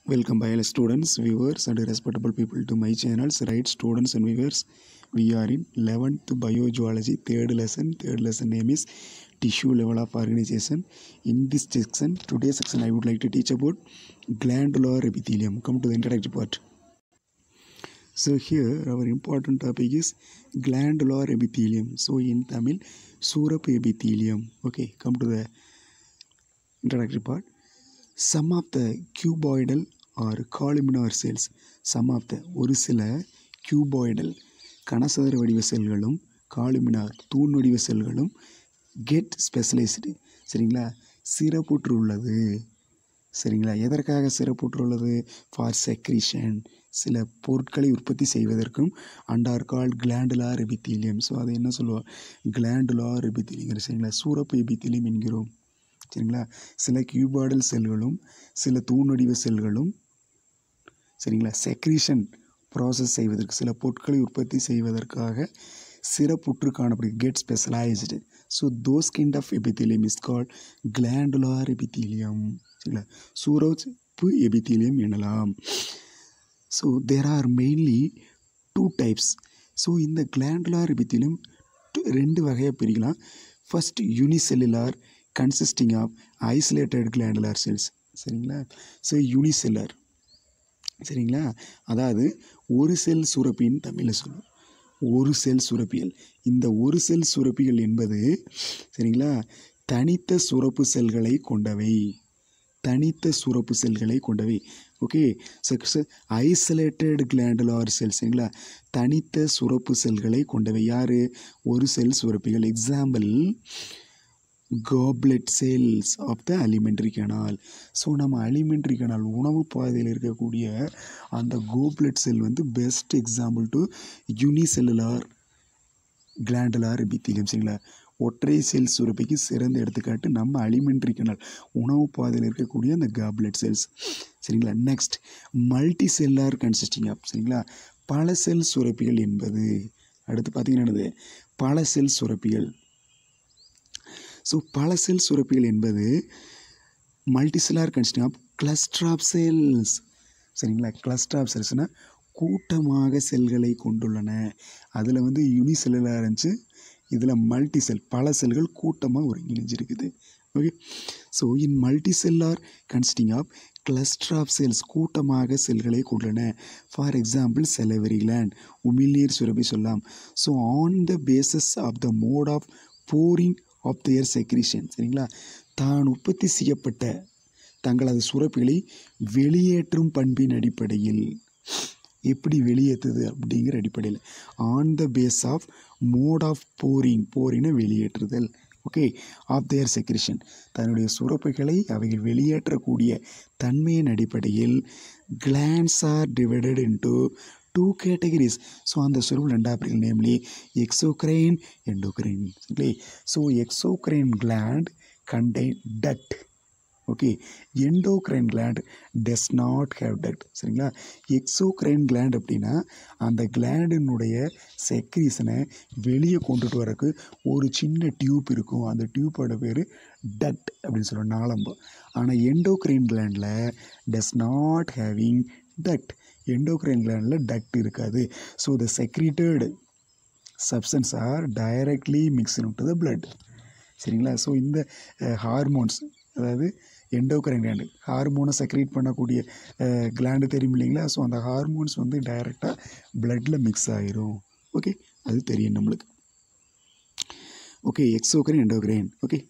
Welcome, biology students, viewers, and respectable people to my channels. Right, students and viewers, we are in 11th biogeology, third lesson. Third lesson name is tissue level of organization. In this section, today's section, I would like to teach about glandular epithelium. Come to the introductory part. So here, our important topic is glandular epithelium. So in Tamil, சூரப்பு epithelium. Okay, come to the introductory part. Some of the cuboidal or columnar cells, some of the ஒரு சில cuboidal கனசதுர வடிவ செல்களும் காலுமினார் தூண் வடிவ செல்களும் get specialised சரிங்களா சிறப்புற்று உள்ளது சரிங்களா எதற்காக சிறப்புற்று உள்ளது ஃபார் செக்ரிஷன் சில பொருட்களை உற்பத்தி செய்வதற்கும் and are called glandular epithelium so அதை என்ன சொல்லுவோம் கிளாண்டுலார் எபித்தீலியம் சரிங்களா சூரப்பு எபித்தீலியம் என்கிறோம் சரிங்களா சில கியூபாடல் செல்களும் சில தூண் வடிவ செல்களும் சரிங்களா செக்ரீஷன் ப்ராசஸ் செய்வதற்கு சில பொருட்களை உற்பத்தி செய்வதற்காக சிறப்புற்று காணப்படுகிறது get specialised so those kind of epithelium is called glandular epithelium சரிங்களா சூரப்பு எபித்தீலியம் எனலாம் so there are mainly two types so இந்த கிளாண்டுலார் எபித்தீலியம் ரெண்டு வகையாக பிரிக்கலாம் first unicellular consisting of isolated glandular cells சரிங்களா ஸோ யூனிசெல்லர் சரிங்களா அதாவது ஒரு செல் சுரப்பின்னு தமிழில் சொல்லுவோம் ஒரு செல் சுரப்பியல் இந்த ஒரு செல் சுரப்பிகள் என்பது சரிங்களா தனித்த சுரப்பு செல்களை கொண்டவை தனித்த சுரப்பு செல்களை கொண்டவை ஓகே ஐசோலேட்டட் கிளாண்டுலார் செல் சரிங்களா தனித்த சுரப்பு செல்களை கொண்டவை யார் ஒரு செல் சுரப்பிகள் example goblet cells of the alimentary canal so நம்ம அலிமெண்ட்ரி கனால் உணவு பாதையில் இருக்கக்கூடிய அந்த கோப்லெட் செல் வந்து best example to unicellular glandular epithelium சரிங்களா ஒற்றை செல் சுரப்பிக்கு சிறந்த எடுத்துக்காட்டு நம்ம அலிமெண்ட்ரி கனால் உணவு பாதையில் இருக்கக்கூடிய அந்த காப்லெட் செல்ஸ் சரிங்களா next multicellular consisting of சரிங்களா பல செல் சுரப்பிகள் என்பது அடுத்து பார்த்தீங்கன்னா பல செல் சுரப்பிகள் ஸோ பல செல் சுரப்பிகள் என்பது multicellular consisting of cluster of cells சரிங்களா கிளஸ்டர் ஆஃப் செல்ஸ்னால் கூட்டமாக செல்களை கொண்டுள்ளன அதில் வந்து யூனிசெல்லுலாக இருந்துச்சு இதில் மல்டி செல் பல செல்கள் கூட்டமாக ஒருங்கிணைஞ்சிருக்குது okay so in multicellular consisting of cluster of cells கூட்டமாக செல்களை கொண்டுள்ளன ஃபார் எக்ஸாம்பிள் செலவரி கிளாண்ட் உமிழ்நீர் சுரப்பி சொல்லலாம் so on the basis of the mode of pouring of their secretion சரிங்களா தான் உற்பத்தி செய்யப்பட்ட தங்களது சுரப்பிகளை வெளியேற்றும் பண்பின் அடிப்படையில் எப்படி வெளியேற்றுது அப்படிங்கிற அடிப்படையில் on the base of mode of boring போரினை வெளியேற்றுதல் okay of their secretion தன்னுடைய சுரப்புகளை அவைகள் வெளியேற்றக்கூடிய தன்மையின் அடிப்படையில் glands R divided into two categories so அந்த சுரப்பு ரெண்டாக பிரிக்கல் namely exocrine endocrine okay so exocrine gland contain டட் okay endocrine gland does not have டட் சரிங்களா exocrine gland அப்படின்னா அந்த கிளாண்டினுடைய செக்ரீசனை வெளியே கொண்டுட்டு வரக்கு ஒரு சின்ன டியூப் இருக்கும் அந்த டியூப்போட பேர் டட் அப்படின்னு சொல்லுவோம் நாளம்பு ஆனால் எண்டோக்ரைன் கிளாண்டில் டஸ் நாட் ஹேவிங் டட் எண்டோக்ரைன் கிளாண்டில் டக்ட் இருக்காது so the secreted substance are directly mix to the blood சரிங்களா ஸோ இந்த ஹார்மோன்ஸ் அதாவது எண்டோக்ரைன் கிளாண்டு ஹார்மோனை செக்ரேட் பண்ணக்கூடிய கிளாண்டு தெரியும் இல்லைங்களா ஸோ அந்த ஹார்மோன்ஸ் வந்து டைரெக்டாக பிளட்டில் மிக்ஸ் ஆகிரும் ஓகே அது தெரியும் நம்மளுக்கு okay exocrine endocrine okay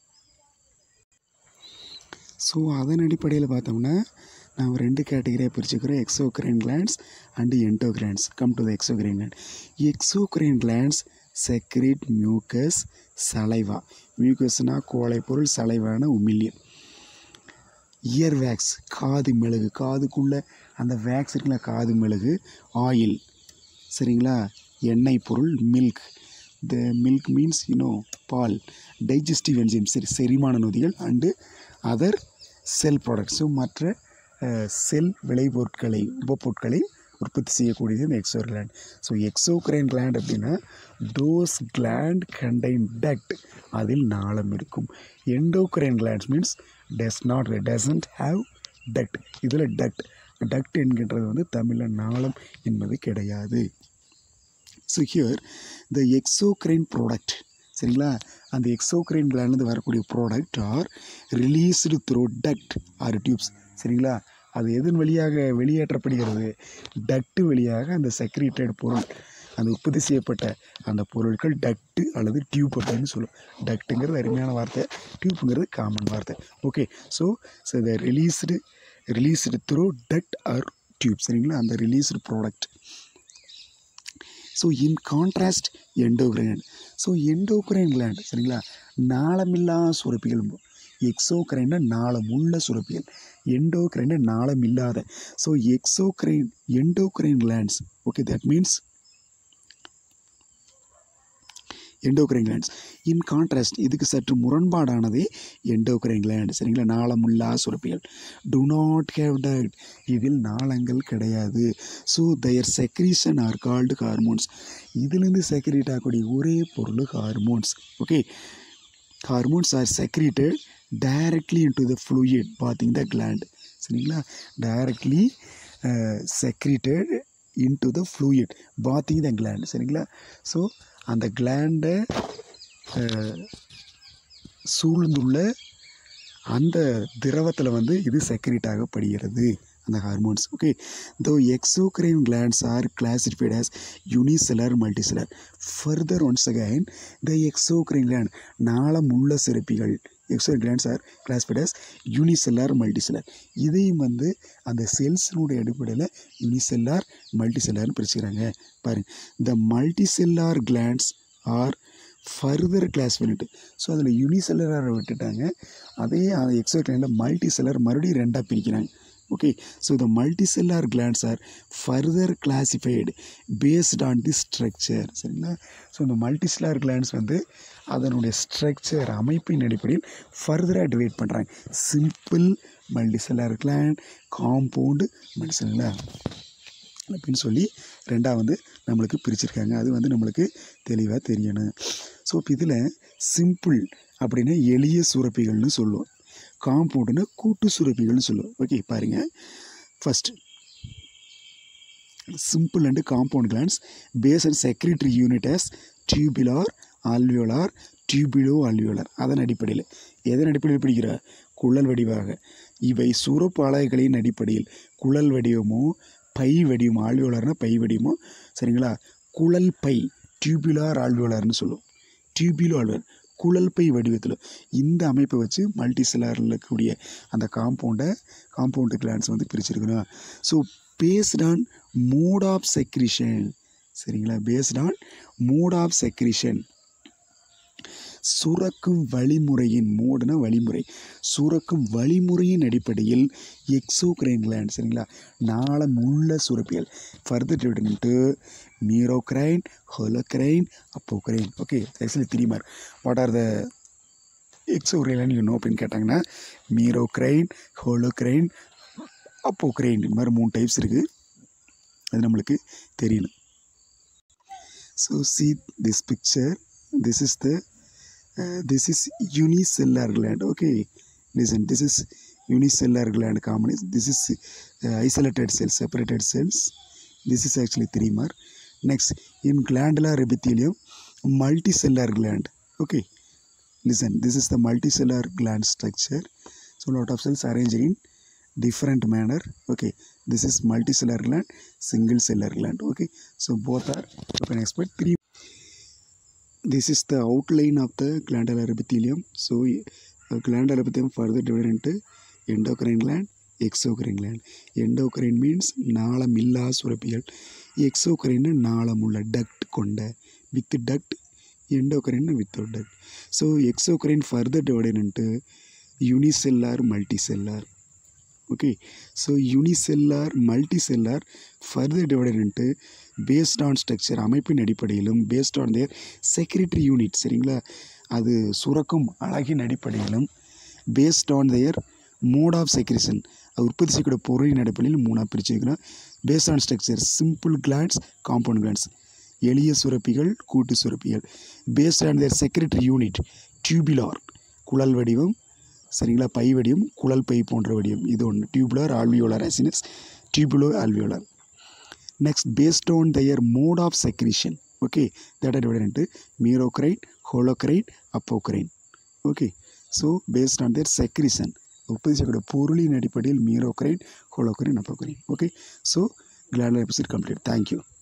so அதன் அடிப்படையில் பார்த்தோம்னா நான் ரெண்டு கேட்டகரியாக பிரிச்சுக்கிறோம் exocrine glands and endocrines come to the exocrine gland exocrine glands secrete mucus saliva மியூக்கஸ்னால் கோழை பொருள் சலைவான உமிழ்நீர் இயர் வேக்ஸ் காது மெழுகு காதுக்குள்ளே அந்த வேக்ஸ் இருக்குல்ல காது மெழுகு ஆயில் சரிங்களா எண்ணெய் பொருள் milk the milk means you know பால் டைஜஸ்டிவ் என்ஜிம் சரி செரிமான நொதிகள் அண்டு அதர் செல் ப்ராடக்ட்ஸும் மற்ற செல் விளைபொருட்களை உபப்பொருட்களை உற்பத்தி செய்யக்கூடியது இந்த exo gland so exocrine gland அப்படின்னா டோஸ் கிளாண்ட் கண்டைன் டக்ட் அதில் நாளம் இருக்கும் exocrine glands means does not doesn't have duct இதில் டக்ட் டக்ட் என்கின்றது வந்து தமிழில் நாளம் என்பது கிடையாது so here the exocrine product சரிங்களா அந்த எக்ஸோக்ரைன் கிளாண்ட்லேருந்து வரக்கூடிய product are released through duct or tubes சரிங்களா அது எதன் வழியாக வெளியேற்றப்படுகிறது டக்ட் வழியாக அந்த செக்ரேட்டட் பொருள் அந்த உற்பத்தி செய்யப்பட்ட அந்த பொருட்கள் டக்ட்டு அல்லது டியூப் அப்படின்னு சொல்லுவோம் டக்ட்டுங்கிறது அருமையான வார்த்தை டியூப்புங்கிறது காமன் வார்த்தை okay so so the released released through duct or tube சரிங்களா அந்த released product so in contrast endocrine so endocrine gland சரிங்களா நாளமில்லா சுரப்பிகள் எக்ஸோக்ரைன்னா நாளம் உள்ள சுரப்பிகள் எண்டோக்ரைன்னா நாளம் இல்லாத so exocrine endocrine glands okay that means endocrine glands in contrast இதுக்கு சற்று முரண்பாடானதே எண்டோக்ரைன் கிளாண்ட் சரிங்களா நாளமுல்லா சுரப்பிகள் டு நாட் ஹேவ் டக்ட் இதில் நாளங்கள் கிடையாது so their secretion are called hormones இதுலேருந்து செக்ரேட் ஆகக்கூடிய ஒரே பொருள் hormones okay hormones are secreted directly into the fluid bathing the gland சரிங்களா directly secreted into the fluid bathing the gland சரிங்களா so அந்த கிளாண்டை சூழ்ந்துள்ள அந்த திரவத்தில் வந்து இது செக்ரேட் ஆகப்படுகிறது அந்த hormones okay though exocrine glands are classified as unicellular multicellular further once again the exocrine gland நாளம் உள்ள சிறப்பிகள் exo glands are classified as unicellular multicellular இதையும் வந்து அந்த செல்ஸினுடைய அடிப்படையில் யூனிசெல்லார் மல்டிசெல்லார்னு பிரிச்சுக்கிறாங்க பாருங்க the multicellular glands are further class பண்ணிட்டு ஸோ அதில் யூனிசெல்லரை விட்டுட்டாங்க அதே அந்த எக்ஸோ கிளாண்டில் மல்டி செல்லர் மறுபடியும் ரெண்டாக பிரிக்கிறாங்க okay so the multicellular glands are further classified based on the structure சரிங்களா ஸோ இந்த மல்டிசெல்லார் கிளாண்ட்ஸ் வந்து அதனுடைய ஸ்ட்ரக்சர் அமைப்பின் அடிப்படையில் ஃபர்தராக டிவைட் பண்ணுறாங்க simple multicellular gland compound multicellular அப்படின்னு சொல்லி ரெண்டாக வந்து நம்மளுக்கு பிரிச்சிருக்காங்க அது வந்து நம்மளுக்கு தெளிவாக தெரியணும் ஸோ இப்போ இதில் சிம்பிள் அப்படின்னா எளிய சுரப்பிகள்னு சொல்லுவோம் காம்பவுண்டுனா கூட்டு சுரப்பிகள்னு சொல்லுவோம் ஓகே பாருங்கள் first simple and compound glands base and secretory unit as tubular alveolar tubulo alveolar அதன் அடிப்படையில் எதன் அடிப்படையில் பிடிக்கிற குழல் வடிவாக இவை சுரப்பு அலகுகளின் அடிப்படையில் குழல் வடிவமோ பை வடிவம் ஆல்வியோலார்னா பை வடிவமோ சரிங்களா குழல் பை டியூபிலார் ஆல்வியோலார்னு சொல்லுவோம் டியூபிலோ ஆல்வியோலார் குழல் பை வடிவத்தில் இந்த அமைப்பை வச்சு மல்டிசெல்லாரில் இருக்கக்கூடிய அந்த காம்பவுண்டை காம்பவுண்டு கிளான்ஸ் வந்து பிரிச்சிருக்கணும் so based on mode of secretion சரிங்களா based on mode of secretion சுரக்கும் வழிமுறையின் மோடுனா வழிமுறை சுரக்கும் வழிமுறையின் அடிப்படையில் எக்ஸோக்ரைன் கிளாண்ட் சரிங்களா நாளம் உள்ள சுரப்பியல் ஃபர்தர் டிவிடன்ட்டு merocrine holocrine apocrine okay actually three mark what are the exocrine you know அப்படின்னு கேட்டாங்கன்னா மீரோக்ரைன் ஹோலோக்ரைன் அப்போக்ரைன் இந்த மாதிரி மூணு டைப்ஸ் இருக்குது அது நம்மளுக்கு தெரியணும் so see this picture this is the uh, this is unicellular gland okay listen this is unicellular gland common is this is uh, isolated cells separated cells this is actually three more next in glandular epithelium multicellular gland okay listen this is the multicellular gland structure so lot of cells arranged in different manner okay this is multicellular gland single cellular gland okay so both are you can expect three this is the outline of the glandular epithelium so uh, glandular epithelium further divided into endocrine gland exocrine gland endocrine means நாளமில்லா சுரப்பிகள் exocrine நாளமுள்ள duct கொண்ட with duct endocrine without duct so exocrine further divided into unicellular multicellular okay so unicellular multicellular further divided into based on structure அமைப்பின் அடிப்படையிலும் based on their secretory unit சரிங்களா அது சுரக்கும் அழகின் அடிப்படையிலும் based on their mode of secretion அது உற்பத்தி செய்யக்கூடிய பொருளின் அடிப்படையில் மூணாக பிரிச்சிருக்கிறோம் based on structure simple glands compound glands எளிய சுரப்பிகள் கூட்டு சுரப்பிகள் based on their secretory unit tubular குழல் வடிவம் சரிங்களா பை வடிவம் குழல் பை போன்ற வடிவம் இது ஒன்று tubular alveolar acinus tubulo alveolar next based on their mode of secretion okay that are divided into merocrine holocrine apocrine okay so based on their secretion உற்பத்தி செய்யக்கூடிய பொருளின் அடிப்படையில் merocrine holocrine apocrine okay so glandular episode complete thank you